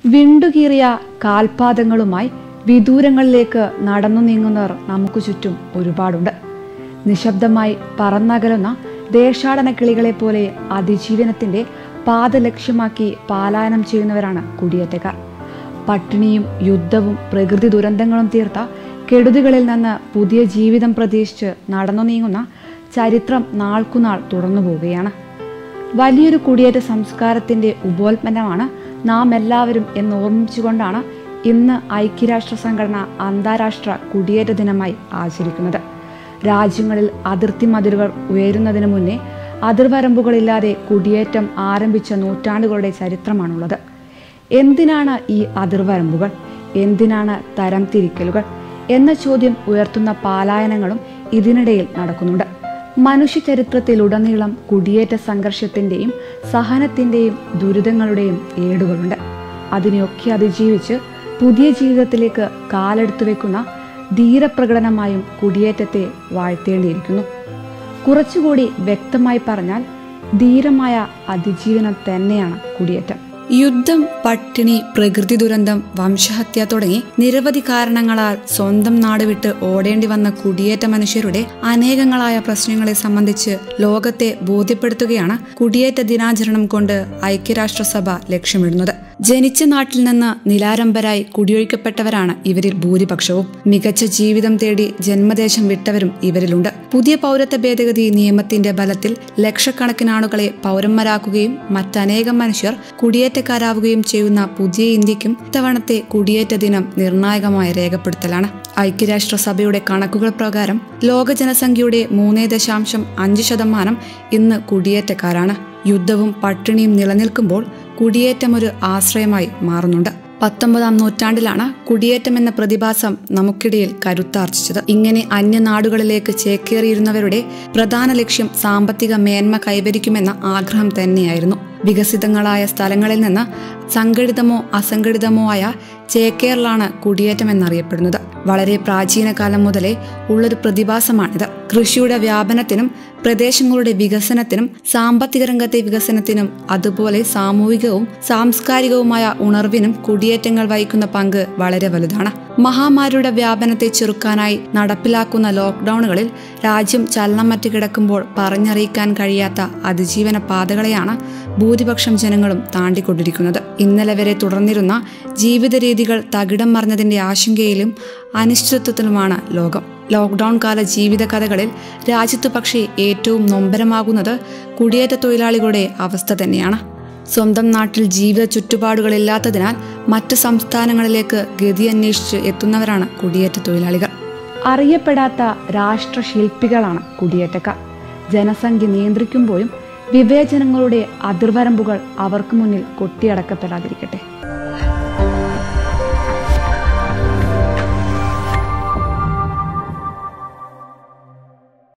വിണ്ടുകീറിയ കാൽപാദങ്ങളുമായി വിദൂരങ്ങളിലേക്ക് നടന്നു നീങ്ങുന്നവർ നമുക്ക് ചുറ്റും ഒരുപാടുണ്ട് നിശബ്ദമായി പറന്നകലുന്ന ദേശാടന കിളികളെ പോലെ അതിജീവനത്തിന്റെ പാത ലക്ഷ്യമാക്കി പാലായനം ചെയ്യുന്നവരാണ് കുടിയേറ്റക്കാർ പട്ടിണിയും യുദ്ധവും പ്രകൃതി ദുരന്തങ്ങളും തീർത്ത കെടുതികളിൽ നിന്ന് പുതിയ ജീവിതം പ്രതീക്ഷിച്ച് നടന്നു നീങ്ങുന്ന ചരിത്രം നാൾക്കുനാൾ തുടർന്നു പോവുകയാണ് വലിയൊരു കുടിയേറ്റ സംസ്കാരത്തിന്റെ ഉപോത്പന്നമാണ് നാം എല്ലാവരും എന്ന് ഓർമ്മിച്ചുകൊണ്ടാണ് ഇന്ന് ഐക്യരാഷ്ട്ര സംഘടന അന്താരാഷ്ട്ര കുടിയേറ്റ ദിനമായി ആചരിക്കുന്നത് രാജ്യങ്ങളിൽ അതിർത്തി മതിലുകൾ ഉയരുന്നതിന് മുന്നേ അതിർവരമ്പുകളില്ലാതെ കുടിയേറ്റം ആരംഭിച്ച നൂറ്റാണ്ടുകളുടെ ചരിത്രമാണുള്ളത് എന്തിനാണ് ഈ അതിർവരമ്പുകൾ എന്തിനാണ് തരംതിരിക്കലുകൾ എന്ന ചോദ്യം ഉയർത്തുന്ന പാലായനങ്ങളും ഇതിനിടയിൽ നടക്കുന്നുണ്ട് മനുഷ്യ ചരിത്രത്തിലുടനീളം കുടിയേറ്റ സംഘർഷത്തിന്റെയും സഹനത്തിന്റെയും ദുരിതങ്ങളുടെയും ഏടുകളുണ്ട് അതിനെയൊക്കെ അതിജീവിച്ച് പുതിയ ജീവിതത്തിലേക്ക് കാലെടുത്തു വെക്കുന്ന ധീരപ്രകടനമായും കുടിയേറ്റത്തെ വാഴ്ത്തേണ്ടിയിരിക്കുന്നു കുറച്ചുകൂടി വ്യക്തമായി പറഞ്ഞാൽ ധീരമായ അതിജീവനം തന്നെയാണ് കുടിയേറ്റം യുദ്ധം പട്ടിണി പ്രകൃതി ദുരന്തം വംശഹത്യ തുടങ്ങി നിരവധി കാരണങ്ങളാൽ സ്വന്തം നാട് വിട്ട് ഓടേണ്ടി വന്ന കുടിയേറ്റ മനുഷ്യരുടെ അനേകങ്ങളായ പ്രശ്നങ്ങളെ സംബന്ധിച്ച് ലോകത്തെ ബോധ്യപ്പെടുത്തുകയാണ് കുടിയേറ്റ ദിനാചരണം കൊണ്ട് ഐക്യരാഷ്ട്രസഭ ലക്ഷ്യമിടുന്നത് ജനിച്ച നാട്ടിൽ നിന്ന് നിലാരംബരായി കുടിയൊഴിക്കപ്പെട്ടവരാണ് ഇവരിൽ ഭൂരിപക്ഷവും മികച്ച ജീവിതം തേടി ജന്മദേശം വിട്ടവരും ഇവരിലുണ്ട് പുതിയ പൗരത്വ ഭേദഗതി നിയമത്തിന്റെ ബലത്തിൽ ലക്ഷക്കണക്കിന് ആളുകളെ പൗരന്മാരാക്കുകയും മറ്റനേകം മനുഷ്യർ കുടിയേറ്റക്കാരാവുകയും ചെയ്യുന്ന പുതിയ ഇന്ത്യക്കും ഇത്തവണത്തെ കുടിയേറ്റ ദിനം നിർണായകമായ രേഖപ്പെടുത്തലാണ് ഐക്യരാഷ്ട്രസഭയുടെ കണക്കുകൾ പ്രകാരം ലോക ജനസംഖ്യയുടെ മൂന്നേ ദശാംശം അഞ്ച് ശതമാനം ഇന്ന് കുടിയേറ്റക്കാരാണ് യുദ്ധവും പട്ടിണിയും നിലനിൽക്കുമ്പോൾ കുടിയേറ്റം ഒരു ആശ്രയമായി മാറുന്നുണ്ട് പത്തൊമ്പതാം നൂറ്റാണ്ടിലാണ് കുടിയേറ്റം എന്ന പ്രതിഭാസം നമുക്കിടയിൽ കരുത്താർജിച്ചത് ഇങ്ങനെ അന്യനാടുകളിലേക്ക് ചേക്കേറിയിരുന്നവരുടെ പ്രധാന ലക്ഷ്യം സാമ്പത്തിക മേന്മ കൈവരിക്കുമെന്ന ആഗ്രഹം തന്നെയായിരുന്നു വികസിതങ്ങളായ സ്ഥലങ്ങളിൽ നിന്ന് സംഘടിതമോ അസംഘടിതമോ ആയ ചേക്കേറലാണ് കുടിയേറ്റം എന്നറിയപ്പെടുന്നത് വളരെ പ്രാചീന കാലം മുതലേ ഉള്ളൊരു പ്രതിഭാസമാണിത് കൃഷിയുടെ വ്യാപനത്തിനും പ്രദേശങ്ങളുടെ വികസനത്തിനും സാമ്പത്തിക രംഗത്തെ വികസനത്തിനും അതുപോലെ സാമൂഹികവും സാംസ്കാരികവുമായ ഉണർവിനും കുടിയേറ്റങ്ങൾ വഹിക്കുന്ന പങ്ക് വളരെ വലുതാണ് മഹാമാരിയുടെ വ്യാപനത്തെ ചെറുക്കാനായി നടപ്പിലാക്കുന്ന ലോക്ക്ഡൌണുകളിൽ രാജ്യം ചലനമറ്റ് കിടക്കുമ്പോൾ പറഞ്ഞറിയിക്കാൻ കഴിയാത്ത അതിജീവന പാതകളെയാണ് ഭൂരിപക്ഷം ജനങ്ങളും താണ്ടിക്കൊണ്ടിരിക്കുന്നത് ഇന്നലെ വരെ തുടർന്നിരുന്ന ജീവിത രീതികൾ തകിടം മറിഞ്ഞതിന്റെ ആശങ്കയിലും അനിശ്ചിതത്വത്തിലുമാണ് ലോകം ലോക്ക്ഡൌൺ കാല ജീവിത കഥകളിൽ രാജ്യത്തു പക്ഷേ ഏറ്റവും നൊമ്പരമാകുന്നത് കുടിയേറ്റ തൊഴിലാളികളുടെ അവസ്ഥ തന്നെയാണ് സ്വന്തം നാട്ടിൽ ജീവിത ചുറ്റുപാടുകളില്ലാത്തതിനാൽ മറ്റു സംസ്ഥാനങ്ങളിലേക്ക് ഗതി അന്വേഷിച്ച് എത്തുന്നവരാണ് കുടിയേറ്റ തൊഴിലാളികൾ അറിയപ്പെടാത്ത രാഷ്ട്രശില്പികളാണ് കുടിയേറ്റക്കാർ ജനസംഖ്യ നിയന്ത്രിക്കുമ്പോഴും വിവേചനങ്ങളുടെ അതിർവരമ്പുകൾ അവർക്ക് മുന്നിൽ കൊട്ടിയടക്കപ്പെടാതിരിക്കട്ടെ